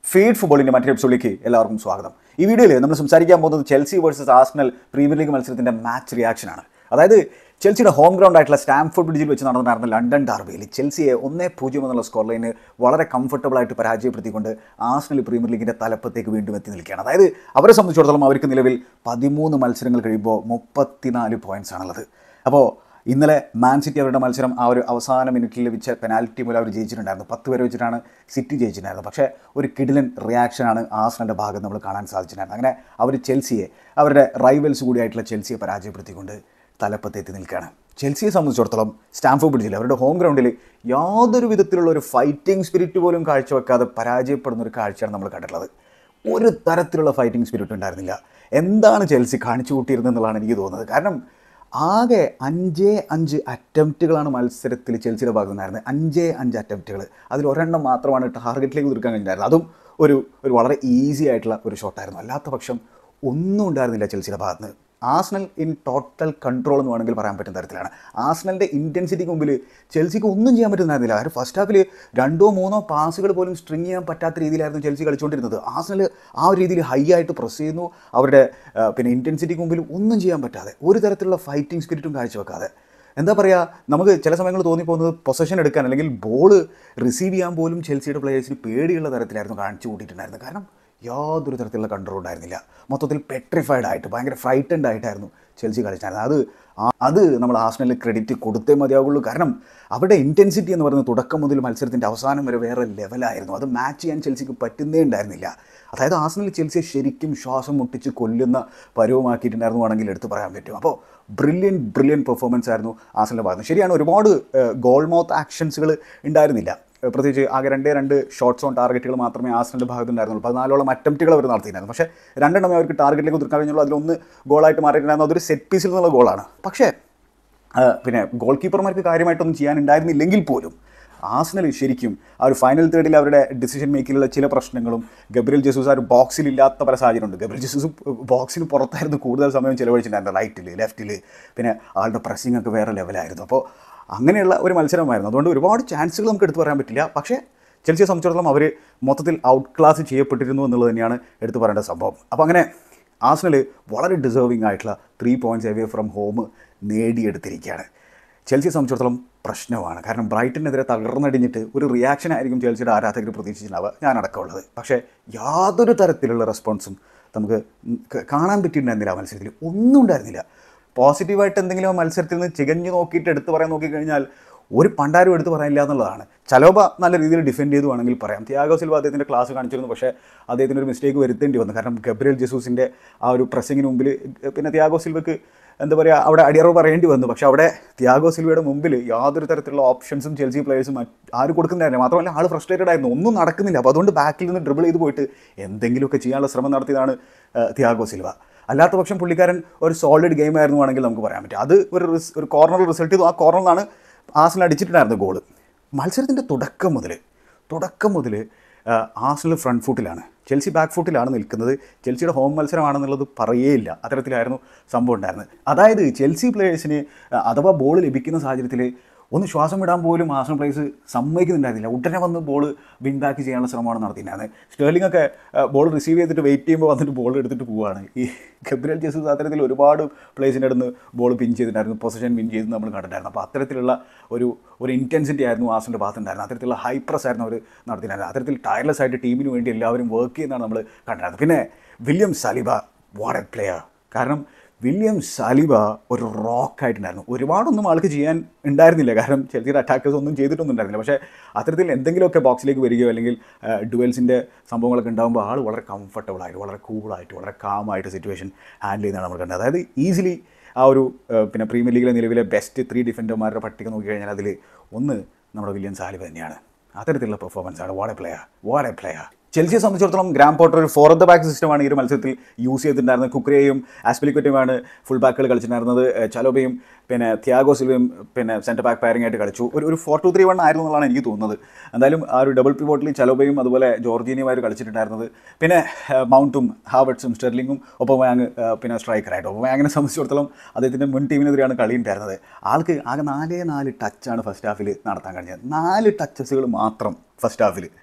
feed ഫുട്ബോളിൻ്റെ മറ്റൊരു എപ്പിസോഡിലേക്ക് എല്ലാവർക്കും സ്വാഗതം ഈ വീഡിയോയിൽ നമ്മൾ സംസാരിക്കാൻ പോകുന്നത് Chelsea versus Arsenal premier league മത്സരത്തിൻ്റെ മാച്ച് റിയാക്ഷനാണ് അതായത് ചെൽസിയുടെ ഹോം ഗ്രൗണ്ട് ആയിട്ടുള്ള സ്റ്റാംഫോർഡ് ബ്രിഡ്ജിൽ വെച്ച് നടന്നിരുന്ന ലണ്ടൻ ഡാർബിയിൽ ചെൽസിയെ ഒന്നേ പൂജ്യം എന്നുള്ള സ്കോർ ലൈന് വളരെ കംഫർട്ടബിൾ ആയിട്ട് പരാജയപ്പെടുത്തിക്കൊണ്ട് ആസ്നൽ പ്രീമിയർ ലീഗിൻ്റെ തലപ്പത്തേക്ക് വീണ്ടും എത്തി നിൽക്കുകയാണ് അതായത് അവരെ സംബന്ധിച്ചിടത്തോളം അവർക്ക് നിലവിൽ പതിമൂന്ന് മത്സരങ്ങൾ കഴിയുമ്പോൾ മുപ്പത്തിനാല് പോയിൻറ്റ്സ് ആണുള്ളത് അപ്പോൾ ഇന്നലെ മാൻ സിറ്റി അവരുടെ മത്സരം ആ ഒരു അവസാന മിനിറ്റിൽ ലഭിച്ച പെനാൽറ്റി മൂലം അവർ ജയിച്ചിട്ടുണ്ടായിരുന്നു പത്ത് പേരെ വെച്ചിട്ടാണ് സിറ്റി ജയിച്ചിട്ടുണ്ടായിരുന്നത് പക്ഷേ ഒരു കിഡിലൻ റിയാക്ഷനാണ് ആസ്നലിൻ്റെ ഭാഗത്ത് നമ്മൾ കാണാൻ സാധിച്ചിട്ടുണ്ടായിരുന്നത് അങ്ങനെ അവർ ചെൽസിയെ അവരുടെ റൈവൽസ് കൂടിയായിട്ടുള്ള ചെൽസിയെ പരാജയപ്പെടുത്തിക്കൊണ്ട് തലപ്പത്തെത്തി നിൽക്കുകയാണ് ചെൽസിയെ സംബന്ധിച്ചിടത്തോളം സ്റ്റാംഫോർഡ് ബ്രിഡ്ജിൽ അവരുടെ ഹോം ഗ്രൗണ്ടിൽ യാതൊരു വിധത്തിലുള്ള ഒരു ഫൈറ്റിംഗ് സ്പിരിറ്റ് പോലും കാഴ്ചവെക്കാതെ പരാജയപ്പെടുന്ന ഒരു കാഴ്ചയാണ് നമ്മൾ കണ്ടിട്ടുള്ളത് ഒരു തരത്തിലുള്ള ഫൈറ്റിംഗ് സ്പിരിറ്റ് ഉണ്ടായിരുന്നില്ല എന്താണ് ചെൽസി കാണിച്ചു കൂട്ടിയിരുന്നത് എന്നുള്ളതാണ് എനിക്ക് തോന്നുന്നത് കാരണം ആകെ അഞ്ചേ അഞ്ച് അറ്റംപ്റ്റുകളാണ് മത്സരത്തിൽ ചെൽസിയുടെ ഭാഗത്ത് നിന്നായിരുന്നത് അഞ്ചേ അഞ്ച് അറ്റംപ്റ്റുകൾ അതിൽ ഒരെണ്ണം മാത്രമാണ് ടാർഗറ്റിലേക്ക് തീർക്കാൻ കഴിഞ്ഞിട്ടുണ്ടായിരുന്നത് അതും ഒരു ഒരു വളരെ ഈസി ആയിട്ടുള്ള ഒരു ഷോട്ടായിരുന്നു അല്ലാത്ത പക്ഷം ഒന്നും ഉണ്ടായിരുന്നില്ല ചെൽസിയുടെ ഭാഗത്ത് നിന്ന് ആസ്നൽ ഇൻ ടോട്ടൽ കൺട്രോൾ എന്ന് വേണമെങ്കിൽ പറയാൻ പറ്റുന്ന തരത്തിലാണ് ആസ്നലിൻ്റെ ഇൻറ്റൻസിറ്റിക്ക് മുമ്പിൽ ചെൽസിക്ക് ഒന്നും ചെയ്യാൻ പറ്റുന്നതായിരുന്നില്ല കാരണം ഫസ്റ്റ് ഹാഫിൽ രണ്ടോ മൂന്നോ പാസുകൾ പോലും സ്ട്രിങ് ചെയ്യാൻ പറ്റാത്ത രീതിയിലായിരുന്നു ചെൽസി കളിച്ചുകൊണ്ടിരുന്നത് ആസ്നൽ ആ ഒരു രീതിയിൽ ഹൈ ആയിട്ട് പ്രസ് ചെയ്യുന്നു അവരുടെ ആ, പിന്നെ ഇൻറ്റൻസിറ്റിക്ക് മുമ്പിൽ ഒന്നും ചെയ്യാൻ പറ്റാതെ ഒരു തരത്തിലുള്ള ഫൈറ്റിംഗ് സ്പിരിറ്റും കാഴ്ചവെക്കാതെ എന്താ പറയുക നമുക്ക് ചില സമയങ്ങൾ തോന്നിപ്പോകുന്നത് പൊസഷൻ എടുക്കാൻ അല്ലെങ്കിൽ ബോൾ റിസീവ് ചെയ്യാൻ പോലും ചെൽസിയുടെ പ്ലേയേഴ്സിന് പേടിയുള്ള തരത്തിലായിരുന്നു കാണിച്ചു കൂട്ടിയിട്ടുണ്ടായിരുന്നത് കാരണം യാതൊരു തരത്തിലുള്ള കൺട്രോൾ ഉണ്ടായിരുന്നില്ല മൊത്തത്തിൽ പെട്രിഫൈഡ് ആയിട്ട് ഭയങ്കര ഫ്രൈറ്റൻഡ് ആയിട്ടായിരുന്നു ചെൽസി കളിച്ചിരുന്നത് അത് ആ- അത് നമ്മൾ ആസ്നലിന് ക്രെഡിറ്റ് കൊടുത്തേ മതിയാവുള്ളൂ കാരണം അവരുടെ ഇൻറ്റൻസിറ്റി എന്ന് പറയുന്നത് തുടക്കം മുതൽ മത്സരത്തിൻ്റെ അവസാനം വരെ വേറെ ലെവലായിരുന്നു അത് മാച്ച് ചെയ്യാൻ ചെൽസിക്ക് പറ്റുന്നേ ഉണ്ടായിരുന്നില്ല അതായത് ആസ്നൽ ചെൽസിയെ ശരിക്കും ശ്വാസം മുട്ടിച്ച് കൊല്ലുന്ന പരുവമാക്കിയിട്ടുണ്ടായിരുന്നു വേണമെങ്കിൽ എടുത്ത് പറയാൻ പറ്റും അപ്പോൾ ബ്രില്യൻ ബ്രില്യൻ പെർഫോമൻസ് ആയിരുന്നു ആസ്നലിൻ്റെ ഭാഗത്ത് ശരിയാണ് ഒരുപാട് ഗോൾ മൗത്ത് ആക്ഷൻസുകൾ ഉണ്ടായിരുന്നില്ല ഏഹ് പ്രത്യേകിച്ച് ആകെ രണ്ടേ രണ്ട് ഷോട്ട്സ് ഓൺ ടാർഗറ്റുകൾ മാത്രമേ ആസ്നലിൻ്റെ ഭാഗത്ത് ഉണ്ടായിരുന്നുള്ളൂ പതിനാലോളം അറ്റംപ്റ്റുകൾ അവർ നടത്തിയിട്ടുണ്ടായിരുന്നു പക്ഷേ രണ്ടെണ്ണമേ അവർക്ക് ടാർഗറ്റിലേക്ക് തീർക്കാൻ കഴിഞ്ഞുള്ളൂ അതിലൊന്ന് ഗോളായിട്ട് മാറിയിട്ടുണ്ടായിരുന്നു അതൊരു സെറ്റ് പീസിൽ നിന്നുള്ള ഗോളാണ് പക്ഷേ ആ, പിന്നെ ഗോൾ കീപ്പർമാർക്ക് കാര്യമായിട്ടൊന്നും ചെയ്യാനുണ്ടായിരുന്നില്ലെങ്കിൽ പോലും ആസ്നൽ ശരിക്കും ആ ഒരു ഫൈനൽ തേർഡിൽ അവരുടെ ഡിസിഷൻ മേക്കിലുള്ള ചില പ്രശ്നങ്ങളും ഗബ്രിയൽ ജസൂസ് ആ ഒരു ബോക്സിൽ ഇല്ലാത്ത പല സാഹചര്യമുണ്ട് ഗബ്രിയൽ ജസൂസ് ബോക്സിന് പുറത്തായിരുന്നു കൂടുതൽ സമയം ചിലവഴിച്ചിട്ടുണ്ടായിരുന്നു റൈറ്റിൽ ലെഫ്റ്റിൽ പിന്നെ ആളുടെ പ്രസ്സിംഗ് ഒക്കെ വേറെ ലെവലായിരുന്നു അപ്പോൾ അങ്ങനെയുള്ള ഒരു മത്സരമായിരുന്നു അതുകൊണ്ട് ഒരുപാട് ചാൻസുകൾ നമുക്ക് എടുത്തു പറയാൻ പറ്റില്ല പക്ഷേ ചെൽസിയെ സംബന്ധിച്ചിടത്തോളം അവർ മൊത്തത്തിൽ ഔട്ട് ക്ലാസ് ചെയ്യപ്പെട്ടിരുന്നു എന്നുള്ളത് തന്നെയാണ് എടുത്തു പറയേണ്ട സംഭവം അപ്പോൾ അങ്ങനെ ആസ്നൽ വളരെ ഡിസേർവിംഗ് ആയിട്ടുള്ള three points away from home നേടിയെടുത്തിരിക്കുകയാണ് ചെൽസിയെ സംബന്ധിച്ചിടത്തോളം പ്രശ്നമാണ് കാരണം ബ്രൈറ്റനെതിരെ തകർന്നടിഞ്ഞിട്ട് ഒരു റിയാക്ഷൻ ആയിരിക്കും ചെൽസിയുടെ ആരാധകർ പ്രതീക്ഷിച്ചിട്ടുണ്ടാവുക ഞാൻ അടക്കമുള്ളത് പക്ഷേ യാതൊരു തരത്തിലുള്ള റെസ്പോൺസും നമുക്ക് ക- കാണാൻ പറ്റിയിട്ടുണ്ടായിരുന്നില്ല ആ മത്സരത്തിൽ ഒന്നും ഉണ്ടായിരുന്നില്ല പോസിറ്റീവായിട്ട് എന്തെങ്കിലും ആ മത്സരത്തിൽ നിന്ന് ചികഞ്ഞു നോക്കിയിട്ട് എടുത്ത് പറയാൻ നോക്കിക്കഴിഞ്ഞാൽ ഒരു പണ്ടാരും എടുത്ത് പറയാനില്ല എന്നുള്ളതാണ് ചലോബ നല്ല രീതിയിൽ ഡിഫെൻഡ് ചെയ്തു വേണമെങ്കിൽ പറയാം തിയാഗോ സിൽവ അദ്ദേഹത്തിൻ്റെ ക്ലാസ് കാണിച്ചിരുന്നു പക്ഷേ അദ്ദേഹത്തിന് ഒരു മിസ്റ്റേക്ക് വരുത്തേണ്ടി വന്നു കാരണം ഗബ്രിയൽ ജസൂസിൻ്റെ ആ ഒരു പ്രസ്സിങ്ങിന് മുമ്പിൽ പിന്നെ തിയാഗോ സിൽവക്ക് എന്താ പറയുക അവിടെ അടിയറവ് പറയേണ്ടി വന്നു പക്ഷേ അവിടെ തിയാഗോ സിൽവയുടെ മുമ്പിൽ യാതൊരു തരത്തിലുള്ള ഓപ്ഷൻസും ചെൽസി പ്ലേയേഴ്സും ആരും കൊടുക്കുന്നില്ലായിരുന്നു മാത്രമല്ല ആൾ ഫ്രസ്ട്രേറ്റഡ് ആയിരുന്നു ഒന്നും നടക്കുന്നില്ല അപ്പോൾ അതുകൊണ്ട് ബാക്കിൽ നിന്ന് ഡ്രിബിൾ ചെയ്ത് പോയിട്ട് എന്തെങ്കിലുമൊക്കെ ചെയ്യാനുള്ള ശ്രമം നടത്തിയതാണ് ആ, തിയാഗോ സിൽവ അല്ലാത്ത പക്ഷം പുള്ളിക്കാരൻ ഒരു സോളിഡ് ഗെയിം ആയിരുന്നു വേണമെങ്കിൽ നമുക്ക് പറയാൻ പറ്റും അത് ഒരു റിസ് ഒരു കോർണർ റിസൾട്ട് ചെയ്തു ആ കോർണറിലാണ് ആസിൽ അടിച്ചിട്ടുണ്ടായിരുന്നത് ഗോള് മത്സരത്തിൻ്റെ തുടക്കം മുതൽ തുടക്കം മുതൽ ആസ്നൽ ഫ്രണ്ട് ഫുട്ടിലാണ് ചെൽസി ബാക്ക് ഫുട്ടിലാണ് നിൽക്കുന്നത് ചെൽസിയുടെ ഹോം മത്സരമാണെന്നുള്ളത് പറയേയില്ല അത്തരത്തിലായിരുന്നു സംഭവം ഉണ്ടായിരുന്നത് അതായത് ചെൽസി പ്ലേയേഴ്സിന് അഥവാ ബോൾ ലഭിക്കുന്ന സാഹചര്യത്തിൽ ഒന്ന് ശ്വാസം വിടാൻ പോലും ആസൺ പ്ലേസ് സമ്മതിക്കുന്നുണ്ടായിരുന്നില്ല ഉടനെ വന്ന് ബോൾ വിൻ ബാക്ക് ചെയ്യാനുള്ള ശ്രമമാണ് നടത്തിയിട്ടുണ്ടായിരുന്നത് സ്റ്റേർലിംഗ് ഒക്കെ ബോൾ റിസീവ് ചെയ്തിട്ട് വെയിറ്റ് ചെയ്യുമ്പോൾ വന്നിട്ട് ബോൾ എടുത്തിട്ട് പോവുകയാണ് ഈ ഗബ്രിയൽ ജസൂസ് അത്തരത്തിൽ ഒരുപാട് പ്ലേസിൻ്റെ അടുത്ത് ബോൾ പിൻ ചെയ്തിട്ടുണ്ടായിരുന്നു പൊസിഷൻ വിൻ ചെയ്ത് നമ്മൾ കണ്ടിട്ടുണ്ടായിരുന്നു അപ്പോൾ അത്തരത്തിലുള്ള ഒരു ഒരു ഇൻറ്റൻസിറ്റി ആയിരുന്നു ആസിൻ്റെ ഭാഗത്തുണ്ടായിരുന്നത് അത്തരത്തിലുള്ള ഹൈ പ്രസ് ആയിരുന്നു അവർ നടത്തിയിട്ടുണ്ടായിരുന്നത് അത്തരത്തിൽ ടയർലെസ് ആയിട്ട് ടീമിന് വേണ്ടി എല്ലാവരും വർക്ക് ചെയ്യുന്നതാണ് നമ്മൾ കണ്ടിട്ടുണ്ടായിരുന്നത് പിന്നെ William Saliba what a player കാരണം വില്യം സാലിബ ഒരു റോക്ക് ആയിട്ടുണ്ടായിരുന്നു ഒരുപാടൊന്നും ആൾക്ക് ചെയ്യാൻ ഉണ്ടായിരുന്നില്ല കാരണം ചെറിയ അറ്റാക്കേഴ്സ് ഒന്നും ചെയ്തിട്ടൊന്നും ഉണ്ടായിരുന്നില്ല പക്ഷേ അത്തരത്തിൽ എന്തെങ്കിലുമൊക്കെ ബോക്സിലേക്ക് വരികയോ അല്ലെങ്കിൽ ഡുവൽസിൻ്റെ സംഭവങ്ങളൊക്കെ ഉണ്ടാകുമ്പോൾ ആൾ വളരെ കംഫർട്ടബിൾ ആയിട്ട് വളരെ കൂളായിട്ട് വളരെ കാമായിട്ട് സിറ്റുവേഷൻ ഹാൻഡിൽ ചെയ്യുന്നതാണ് നമ്മൾ കണ്ടത് അതായത് ഈസിലി ആ ഒരു ആ, പിന്നെ പ്രീമിയർ ലീഗിലെ നിലവിലെ ബെസ്റ്റ് ത്രീ ഡിഫൻഡർമാരുടെ പട്ടിക നോക്കിക്കഴിഞ്ഞാൽ അതിൽ ഒന്ന് നമ്മുടെ വില്യം സാലിബ തന്നെയാണ് അത്തരത്തിലുള്ള പെർഫോമൻസ് ആണ് what a player what a player ചെൽസിയെ സംബന്ധിച്ചിടത്തോളം ഗ്രാം പോട്ടർ ഒരു ഫോർ ദ ബാക്ക് സിസ്റ്റമാണ് ഈ ഒരു മത്സരത്തിൽ യൂസ് ചെയ്തിട്ടുണ്ടായിരുന്നത് കുക്രയും ആസ്പിലിക്കുറ്റിയുമാണ് ഫുൾ ബാക്കുകൾ കളിച്ചിട്ടുണ്ടായിരുന്നത് ഏഹ് ചലോബയും പിന്നെ ത്യാഗോ സിൽവയും പിന്നെ സെൻറ്റർ ബാക്ക് പയറിംഗ് ആയിട്ട് കളിച്ചു ഒരു ഒരു ഫോർ ടു ത്രീ വൺ ആയിരുന്നു എന്നുള്ളതാണ് എനിക്ക് തോന്നുന്നത് എന്തായാലും ആ ഒരു ഡബിൾ പിവോട്ടിൽ ചലോബയും അതുപോലെ ജോർജീനിയുമായിട്ട് കളിച്ചിട്ടുണ്ടായിരുന്നത് പിന്നെ ഏഹ് മൗണ്ടും ഹാവർട്സും സ്റ്റെർലിങ്ങും ഒപ്പം വാങ് പിന്നെ സ്ട്രൈക്കറായിട്ട് ഒപ്പം വാങ്ങിനെ സംബന്ധിച്ചിടത്തോളം അദ്ദേഹത്തിൻ്റെ മുൻ ടീമിനെതിരെയാണ് കളി ഉണ്ടായിരുന്നത് ആൾക്ക് ആകെ നാലേ നാല് ടച്ചാണ് ഫസ്റ്റ് ഹാഫിൽ നടത്താൻ കഴിഞ്ഞത് നാല് ടച്ചസുകൾ മാത്രം ഫസ്റ്റ് ഹാഫിൽ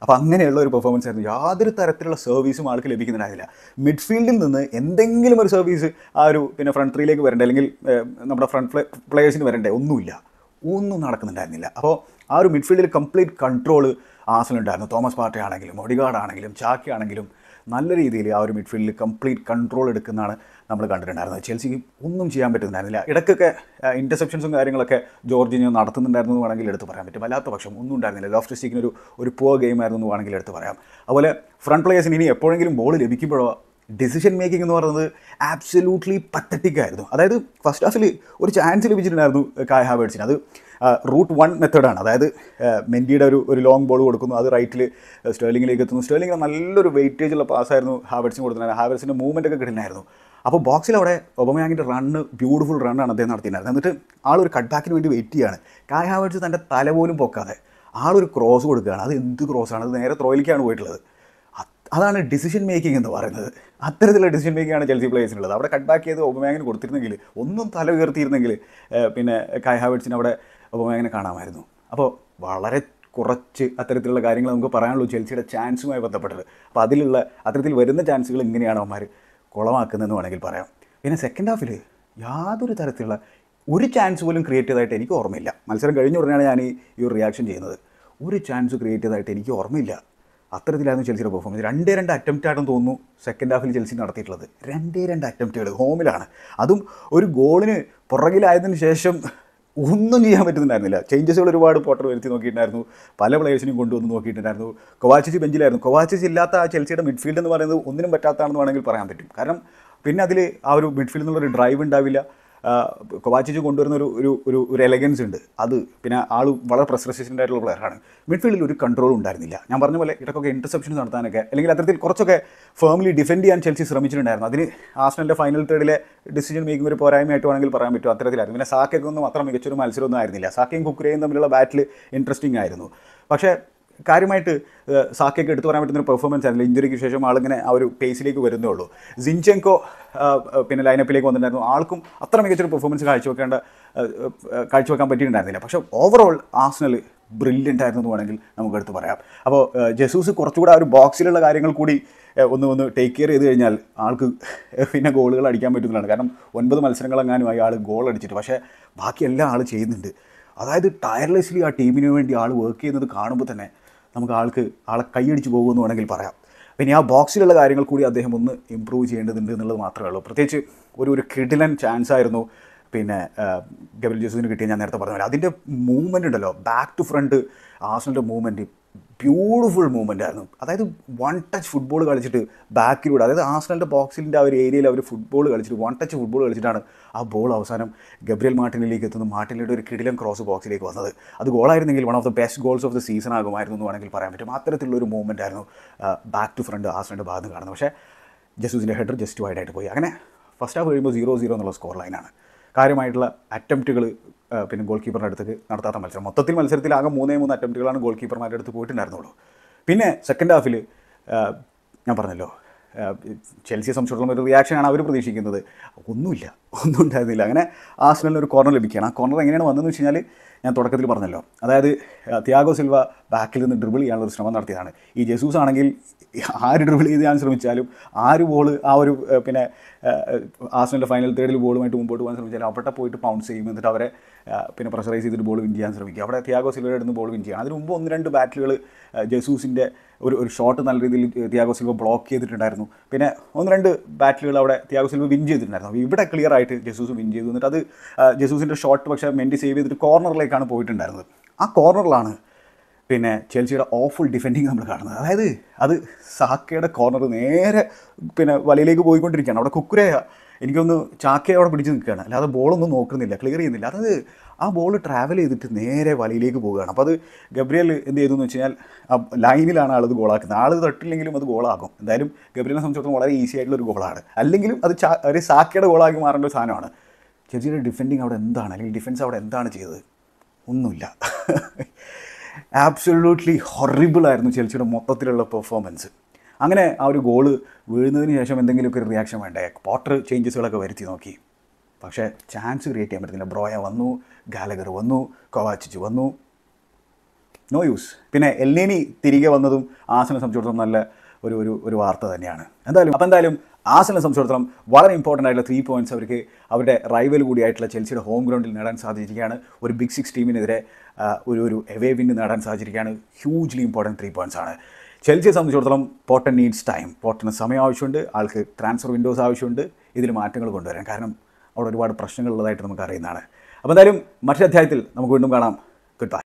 അപ്പോൾ അങ്ങനെയുള്ള ഒരു പെർഫോമൻസ് ആയിരുന്നു യാതൊരു തരത്തിലുള്ള സർവീസും ആൾക്ക് ലഭിക്കുന്നുണ്ടായിരുന്നില്ല മിഡ്ഫീൽഡിൽ നിന്ന് എന്തെങ്കിലും ഒരു സർവീസ് ആ ഒരു പിന്നെ ഫ്രണ്ട് ത്രീയിലേക്ക് വരണ്ടേ അല്ലെങ്കിൽ ഏഹ്, നമ്മുടെ ഫ്രണ്ട് പ്ലേയേഴ്സിന് വരണ്ടേ ഒന്നുമില്ല ഒന്നും നടക്കുന്നുണ്ടായിരുന്നില്ല അപ്പോൾ ആ ഒരു മിഡ്ഫീൽഡിൽ കംപ്ലീറ്റ് കൺട്രോൾ ആസലുണ്ടായിരുന്നു തോമസ് പാർട്ടി ആണെങ്കിലും ഒഡിഗാർഡ് ആണെങ്കിലും ചാക്കി ആണെങ്കിലും നല്ല രീതിയിൽ ആ ഒരു മിഡ്ഫീൽഡിൽ കംപ്ലീറ്റ് കൺട്രോൾ എടുക്കുന്നതാണ് നമ്മൾ കണ്ടിട്ടുണ്ടായിരുന്നത് ചെൽസിക്ക് ഒന്നും ചെയ്യാൻ പറ്റുന്നുണ്ടായിരുന്നില്ല ഇടയ്ക്കൊക്കെ ഇൻ്റർസെപ്ഷൻസും കാര്യങ്ങളൊക്കെ ജോർജിനിയോ നടത്തുന്നുണ്ടായിരുന്നു എന്ന് വേണമെങ്കിൽ എടുത്ത് പറയാൻ പറ്റും അല്ലാത്ത പക്ഷം ഒന്നും ഉണ്ടായിരുന്നില്ല ലോഫ്റ്റ് സ്റ്റിക്കിന് ഒരു ഒരു പുവർ ഗെയിം ആയിരുന്നു എന്ന് വേണമെങ്കിൽ എടുത്ത് പറയാം അതുപോലെ ഫ്രണ്ട് പ്ലേയേഴ്സിന് ഇനി എപ്പോഴെങ്കിലും ബോൾ ലഭിക്കുമ്പോഴോ ഡിസിഷൻ മേക്കിംഗ് എന്ന് പറയുന്നത് ആബ്സല്യൂട്ട്ലി പത്തറ്റിക് ആയിരുന്നു അതായത് ഫസ്റ്റ് ഹാഫിൽ ഒരു ചാൻസ് ലഭിച്ചിട്ടുണ്ടായിരുന്നു കായ് ഹാവേഡ്സിന് അത് റൂട്ട് വൺ മെത്തേഡാണ് അതായത് മെൻഡിയുടെ ഒരു ഒരു ലോങ് ബോൾ കൊടുക്കുന്നു അത് റൈറ്റിൽ സ്റ്റേർലിംഗിലേക്ക് എത്തുന്നു സ്റ്റേർലിംഗ് നല്ലൊരു വെയിറ്റേജ് ഉള്ള പാസ്സായിരുന്നു ഹാവേഡ്സിന് കൊടുത്തിട്ടുണ്ടായിരുന്നു ഹാവേഡ്സിൻ്റെ മൂവ്മെൻ്റ് ഒക്കെ കിട്ടുന്നായിരുന്നു അപ്പോൾ ബോക്സിൽ അവിടെ ഒബമയാങ്ങിൻ്റെ റണ്ണ് ബ്യൂട്ടിഫുൾ റണ്ണാണ് അദ്ദേഹം നടത്തിയിട്ടുണ്ടായിരുന്നത് എന്നിട്ട് ആളൊരു കട്ട് ബാക്കിന് വേണ്ടി വെയിറ്റ് ചെയ്യാണ് കായ് ഹാവേഡ്സ് തൻ്റെ തല പോലും പൊക്കാതെ ആളൊരു ക്രോസ് കൊടുക്കുകയാണ് അത് എന്ത് ക്രോസാണ് അത് നേരെ ത്രോയിലേക്കാണ് പോയിട്ടുള്ളത് അത് അതാണ് ഡിസിഷൻ മേക്കിംഗ് എന്ന് പറയുന്നത് അത്തരത്തിലുള്ള ഡിസിഷൻ മേക്കിംഗ് ആണ് ചെൽസി പ്ലേയേഴ്സിനുള്ളത് അവിടെ കട്ട് ബാക്ക് ചെയ്ത് ഒബമാങ്ങിന് കൊടുത്തിരുന്നെങ്കിൽ ഒന്നും തല ഉയർത്തിയിരുന്നെങ്കിൽ ഏഹ്, പിന്നെ കായ് ഹാവേഡ്സിന് അവിടെ ഒബമാങ്ങിനെ കാണാമായിരുന്നു അപ്പോൾ വളരെ കുറച്ച് അത്തരത്തിലുള്ള കാര്യങ്ങൾ നമുക്ക് പറയാനുള്ളൂ ചെൽസിയുടെ ചാൻസുമായി ബന്ധപ്പെട്ടത് അപ്പോൾ അതിലുള്ള അത്തരത്തിൽ വരുന്ന ചാൻസുകൾ ഇങ്ങനെയാണ് അവന്മാർ കുളമാക്കുന്നതെന്ന് വേണമെങ്കിൽ പറയാം പിന്നെ സെക്കൻഡ് ഹാഫിൽ യാതൊരു തരത്തിലുള്ള ഒരു ചാൻസ് പോലും ക്രിയേറ്റ് ചെയ്തതായിട്ട് എനിക്ക് ഓർമ്മയില്ല മത്സരം കഴിഞ്ഞ ഉടനെയാണ് ഞാൻ ഈ ഈ ഒരു റിയാക്ഷൻ ചെയ്യുന്നത് ഒരു ചാൻസ് ക്രിയേറ്റ് ചെയ്തതായിട്ട് എനിക്ക് ഓർമ്മയില്ല അത്തരത്തിലായിരുന്നു ചെൽസിയുടെ പെർഫോമൻസ് രണ്ടേ രണ്ട് അറ്റംപ്റ്റ് ആണെന്ന് തോന്നുന്നു സെക്കൻഡ് ഹാഫിൽ ചെൽസി നടത്തിയിട്ടുള്ളത് രണ്ടേ രണ്ട് അറ്റംപ്റ്റുകൾ ഹോമിലാണ് അതും ഒരു ഗോളിന് പുറകിലായതിനു ശേഷം ഒന്നും ചെയ്യാൻ പറ്റുന്നുണ്ടായിരുന്നില്ല ചേഞ്ചസുകൾ ഒരുപാട് പോട്ടർ വരുത്തി നോക്കിയിട്ടുണ്ടായിരുന്നു പല പ്ലേയേഴ്സിനെയും കൊണ്ടുവന്ന് നോക്കിയിട്ടുണ്ടായിരുന്നു കൊവാച്ചിച്ച് ബെഞ്ചിലായിരുന്നു കൊവാച്ചിച്ച് ഇല്ലാത്ത ആ ചെൽസിയുടെ മിഡ്ഫീൽഡ് എന്ന് പറയുന്നത് ഒന്നിനും പറ്റാത്തതാണെന്ന് വേണമെങ്കിൽ പറയാൻ പറ്റും കാരണം പിന്നെ അതിൽ ആ ഒരു മിഡ്ഫീൽഡിൽ നിന്നുള്ളൊരു ഡ്രൈവ് ഉണ്ടാവില്ല കൊവാച്ചിച്ച് കൊണ്ടുവരുന്ന ഒരു ഒരു ഒരു ഒരു എലഗൻസ് ഉണ്ട് അത് പിന്നെ ആൾ വളരെ പ്രസ് റെസിസ്റ്റൻ്റ് ആയിട്ടുള്ള പ്ലെയറാണ് മിഡ്ഫീൽഡിൽ ഒരു കൺട്രോൾ ഉണ്ടായിരുന്നില്ല ഞാൻ പറഞ്ഞ പോലെ ഇടയ്ക്കൊക്കെ ഇൻ്റർസെപ്ഷൻ നടത്താനൊക്കെ അല്ലെങ്കിൽ അത്തരത്തിൽ കുറച്ചൊക്കെ ഫേമിലി ഡിഫെൻഡ് ചെയ്യാൻ ചെൽസി ശ്രമിച്ചിട്ടുണ്ടായിരുന്നു അതിന് ആസ്നലിൻ്റെ ഫൈനൽ തേർഡിലെ ഡിസിഷൻ മേക്കിംഗ് ഒരു പോരായ്മയായിട്ട് വേണമെങ്കിൽ പറയാൻ പറ്റും അത്തരത്തിലായിരുന്നു പിന്നെ സാക്കൊക്കെ ഒന്നും അത്ര മികച്ചൊരു മത്സരമൊന്നും ആയിരുന്നില്ല സാക്കയും കുക്കുരയും തമ്മിലുള്ള ബാറ്റിൽ ഇൻട്രസ്റ്റിംഗ് ആയിരുന്നു പക്ഷേ കാര്യമായിട്ട് ഏഹ്, സാക്കയ്ക്ക് എടുത്തു പറയാൻ പറ്റുന്ന ഒരു പെർഫോമൻസ് ആയിരുന്നില്ല ഇഞ്ചുറിക്ക് ശേഷം ആളിങ്ങനെ ആ ഒരു പേസിലേക്ക് വരുന്നേ ഉള്ളൂ സിൻചെങ്കോ പിന്നെ ലൈനപ്പിലേക്ക് വന്നിട്ടുണ്ടായിരുന്നു ആൾക്കും അത്ര മികച്ചൊരു പെർഫോമൻസ് കാഴ്ചവെക്കേണ്ട ഏഹ്, ഏഹ്, കാഴ്ചവെക്കാൻ പറ്റിയിട്ടുണ്ടായിരുന്നില്ല പക്ഷേ ഓവറോൾ ആസ്നൽ ബ്രില്യൻ്റ് ആയിരുന്നു എന്ന് വേണമെങ്കിൽ നമുക്ക് എടുത്ത് പറയാം അപ്പോൾ ഏഹ്, ജസൂസ് കുറച്ചുകൂടെ ആ ഒരു ബോക്സിലുള്ള കാര്യങ്ങൾ കൂടി ഏഹ്, ഒന്ന് ഒന്ന് ടേക്ക് കെയർ ചെയ്ത് കഴിഞ്ഞാൽ ആൾക്ക് പിന്നെ ഗോളുകൾ അടിക്കാൻ പറ്റുന്നതാണ് കാരണം ഒൻപത് മത്സരങ്ങളെങ്ങാനുമായി ആൾ ഗോൾ അടിച്ചിട്ട് പക്ഷേ ബാക്കി എല്ലാ ആൾ ചെയ്യുന്നുണ്ട് അതായത് ടയർലെസ്ലി ആ ടീമിന് വേണ്ടി ആൾ വർക്ക് ചെയ്യുന്നത് കാണുമ്പോൾ തന്നെ നമുക്ക് ആൾക്ക് ആളെ കൈയടിച്ച് പോകുമെന്ന് വേണമെങ്കിൽ പറയാം പിന്നെ ആ ബോക്സിലുള്ള കാര്യങ്ങൾ കൂടി അദ്ദേഹം ഒന്ന് ഇമ്പ്രൂവ് ചെയ്യേണ്ടതുണ്ട് എന്നുള്ളത് മാത്രമേ ഉള്ളൂ പ്രത്യേകിച്ച് ഒരു ഒരു കിഡിലൻ ചാൻസ് ആയിരുന്നു പിന്നെ ഗബൽ ജോസഫിന് കിട്ടിയ ഞാൻ നേരത്തെ പറഞ്ഞ പോലെ അതിൻ്റെ മൂവ്മെൻ്റ് ഉണ്ടല്ലോ ബാക്ക് ടു ഫ്രണ്ട് ആസലിൻ്റെ മൂവ്മെൻറ്റ് ബ്യൂട്ടിഫുൾ മൂവ്മെൻ്റ് ആയിരുന്നു അതായത് വൺ ടച്ച് ഫുട്ബോൾ കളിച്ചിട്ട് ബാക്കിലൂടെ അതായത് ആസ്നലിൻ്റെ ബോക്സിൻ്റെ ആ ഒരു ഏരിയയിൽ അവർ ഫുട്ബോൾ കളിച്ചിട്ട് വൺ ടച്ച് ഫുട്ബോൾ കളിച്ചിട്ടാണ് ആ ബോൾ അവസാനം ഗബ്രിയൽ മാർട്ടിനിലേക്ക് എത്തുന്നു മാർട്ടിനിയുടെ ഒരു കിടിലൻ ക്രോസ് ബോക്സിലേക്ക് വന്നത് അത് ഗോളായിരുന്നെങ്കിൽ one of the best goals of the season ആകുമായിരുന്നു എന്ന് വേണമെങ്കിൽ പറയാൻ പറ്റും അത്തരത്തിലുള്ള ഒരു മൂവ്മെൻ്റ് ആയിരുന്നു ബാക്ക് ടു ഫ്രണ്ട് ആസ്നലിൻ്റെ ഭാഗത്ത് നിന്ന് കാണുന്നത് പക്ഷേ ജസൂസിൻ്റെ ഹെഡർ ജസ്റ്റ് വൈഡായിട്ട് പോയി അങ്ങനെ ഫസ്റ്റ് ഹാഫ് കഴിയുമ്പോൾ സീറോ സീറോ എന്നുള്ള സ്കോർ ലൈനാണ് കാര്യമായിട്ടുള്ള അറ്റംപ്റ്റുകൾ പിന്നെ ഗോൾ കീപ്പറിൻ്റെ അടുത്തേക്ക് നടത്താത്ത മത്സരം മൊത്തത്തിൽ മത്സരത്തിൽ ആകെ മൂന്നേ മൂന്ന് അറ്റംപ്റ്റുകളാണ് ഗോൾ കീപ്പർമാരുടെ അടുത്ത് പോയിട്ടുണ്ടായിരുന്നുള്ളൂ പിന്നെ സെക്കൻഡ് ഹാഫിൽ ഞാൻ പറഞ്ഞല്ലോ ആ, ചെൽസിയെ സംബന്ധിച്ചിടത്തോളം ഒരു റിയാക്ഷനാണ് അവർ പ്രതീക്ഷിക്കുന്നത് ഒന്നുമില്ല ഒന്നും ഉണ്ടായിരുന്നില്ല അങ്ങനെ ആസ്നലിന് ഒരു കോർണർ ലഭിക്കുകയാണ് ആ കോർണർ എങ്ങനെയാണ് വന്നതെന്ന് വെച്ച് കഴിഞ്ഞാൽ ഞാൻ തുടക്കത്തിൽ പറഞ്ഞല്ലോ അതായത് ആ, തിയാഗോ സിൽവ ബാക്കിൽ നിന്ന് ഡ്രിബിൾ ചെയ്യാനുള്ള ഒരു ശ്രമം നടത്തിയതാണ് ഈ ജസൂസ് ആണെങ്കിൽ ആര് ഡ്രിബിൾ ചെയ്ത് ഞാൻ ശ്രമിച്ചാലും ആര് ബോൾ ആ ഒരു ആ, പിന്നെ ആസ്നലിൻ്റെ ഫൈനൽ തേർഡിൽ ബോളുമായിട്ട് മുമ്പോട്ട് പോകാൻ ശ്രമിച്ചാലും അവിടെ പോയിട്ട് പൗൺസ് ചെയ്യും എന്നിട്ട് അവരെ ആ, പിന്നെ പ്രഷറൈസ് ചെയ്തിട്ട് ബോൾ വിൻ ചെയ്യാൻ ശ്രമിക്കുക അവിടെ തിയാഗോ സിൽവയുടെ അടുത്ത് ബോൾ വിൻ ചെയ്യണം അതിന് മുമ്പ് ഒന്ന് രണ്ട് ബാറ്റിലുകൾ ജസൂസിൻ്റെ ഒരു ഒരു ഷോട്ട് നല്ല രീതിയിൽ തിയാഗോ സിൽവ ബ്ലോക്ക് ചെയ്തിട്ടുണ്ടായിരുന്നു പിന്നെ ഒന്ന് രണ്ട് ബാറ്റിലുകൾ അവിടെ തിയാഗോ സിൽവ വിൻ ചെയ്തിട്ടുണ്ടായിരുന്നു അപ്പോൾ ഇവിടെ ക്ലിയർ ആയിട്ട് ജസൂസ് വിൻ ചെയ്തു എന്നിട്ട് അത് ആ, ജസൂസിൻ്റെ ഷോട്ട് പക്ഷേ മെൻറ്റി സേവ് ചെയ്തിട്ട് കോർണറിലേക്കാണ് പോയിട്ടുണ്ടായിരുന്നത് ആ കോർണറിലാണ് പിന്നെ ചെൽസിയുടെ ഓഫുൾ ഡിഫെൻഡിങ് നമ്മൾ കാണുന്നത് അതായത് അത് സാക്കയുടെ കോർണർ നേരെ പിന്നെ വലയിലേക്ക് പോയിക്കൊണ്ടിരിക്കുകയാണ് അവിടെ കുക്കുരയ എനിക്കൊന്ന് ചാക്കയെ അവിടെ പിടിച്ച് നിൽക്കുകയാണ് അല്ലാതെ ബോളൊന്നും നോക്കുന്നില്ല ക്ലിയർ ചെയ്യുന്നില്ല അതായത് ആ ബോൾ ട്രാവൽ ചെയ്തിട്ട് നേരെ വലയിലേക്ക് പോവുകയാണ് അപ്പോൾ അത് ഗബ്രിയൽ എന്ത് ചെയ്തു എന്ന് വെച്ച് കഴിഞ്ഞാൽ ആ ലൈനിലാണ് ആളത് ഗോളാക്കുന്നത് ആൾ തട്ടില്ലെങ്കിലും അത് ഗോളാകും എന്തായാലും ഗബ്രിയലിനെ സംബന്ധിച്ചിടത്തോളം വളരെ ഈസി ആയിട്ടുള്ള ഒരു ഗോളാണ് അല്ലെങ്കിലും അത് ചാ ഒരു സാക്കയുടെ ഗോളാക്കി മാറേണ്ട ഒരു സാധനമാണ് ചെൽസിയുടെ ഡിഫെൻഡിങ് അവിടെ എന്താണ് അല്ലെങ്കിൽ ഡിഫൻസ് അവിടെ എന്താണ് ചെയ്തത് ഒന്നുമില്ല ആബ്സൊല്യൂട്ട്ലി ഹൊറിബിൾ ആയിരുന്നു ചെൽസിയുടെ മൊത്തത്തിലുള്ള പെർഫോമൻസ് അങ്ങനെ ആ ഒരു ഗോള് വീഴുന്നതിന് ശേഷം എന്തെങ്കിലുമൊക്കെ ഒരു റിയാക്ഷൻ വേണ്ടേ പോട്ടർ ചേഞ്ചസുകളൊക്കെ വരുത്തി നോക്കി പക്ഷേ ചാൻസ് ക്രിയേറ്റ് ചെയ്യാൻ പറ്റുന്നില്ല ബ്രോയ വന്നു ഗാലഗർ വന്നു കൊവാച്ചിച്ച് വന്നു നോ യൂസ് പിന്നെ എൽനീനി തിരികെ വന്നതും ആസിനെ സംബന്ധിച്ചിടത്തോളം നല്ല ഒരു ഒരു ഒരു വാർത്ത തന്നെയാണ് എന്തായാലും അപ്പോൾ എന്തായാലും ആസിനെ സംബന്ധിച്ചിടത്തോളം വളരെ ഇമ്പോർട്ടൻ്റ് ആയിട്ടുള്ള ത്രീ പോയിന്റ്സ് അവർക്ക് അവരുടെ റൈവൽ കൂടിയായിട്ടുള്ള ചെൽസിയുടെ ഹോം ഗ്രൗണ്ടിൽ നേടാൻ സാധിച്ചിരിക്കുകയാണ് ഒരു ബിഗ് സിക്സ് ടീമിനെതിരെ ആ, ഒരു ഒരു എവേ വിന്ന് നേടാൻ സാധിച്ചിരിക്കുകയാണ് ഹ്യൂജ്ലി ഇമ്പോർട്ടൻറ്റ് ത്രീ പോയിന്റ്സ് ആണ് ചെൽസിയെ സംബന്ധിച്ചിടത്തോളം പോട്ടൻ നീഡ്സ് ടൈം പോട്ടന് സമയം ആവശ്യമുണ്ട് ആൾക്ക് ട്രാൻസ്ഫർ വിൻഡോസ് ആവശ്യമുണ്ട് ഇതിൽ മാറ്റങ്ങൾ കൊണ്ടുവരാൻ കാരണം അവിടെ ഒരുപാട് പ്രശ്നങ്ങളുള്ളതായിട്ട് നമുക്ക് അറിയുന്നതാണ് അപ്പോൾ എന്തായാലും മറ്റൊരു അധ്യായത്തിൽ നമുക്ക് വീണ്ടും കാണാം ഗുഡ് ബൈ